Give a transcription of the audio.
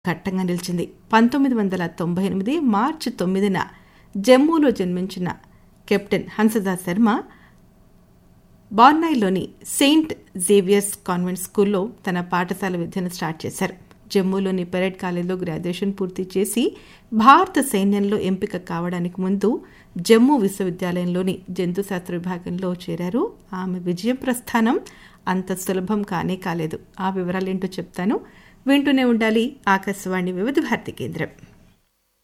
ఘట్టంగా నిలిచింది పంతొమ్మిది వందల తొంభై ఎనిమిది మార్చి తొమ్మిదిన జమ్మూలో జన్మించిన కెప్టెన్ హంసదాస్ శర్మ బార్నాయిలోని సెయింట్ జేవియర్స్ కాన్వెంట్ స్కూల్లో తన పాఠశాల విద్యను స్టార్ట్ చేశారు జమ్మూలోని పెరెడ్ కాలేజీలో గ్రాడ్యుయేషన్ పూర్తి చేసి భారత సైన్యంలో ఎంపిక కావడానికి ముందు జమ్మూ విశ్వవిద్యాలయంలోని జంతుశాస్త్ర విభాగంలో చేరారు ఆమె విజయ ప్రస్థానం అంత సులభం కానే కాలేదు ఆ వివరాలేంటో చెప్తాను వింటూనే ఉండాలి ఆకాశవాణి వివిధ భారతి కేంద్రం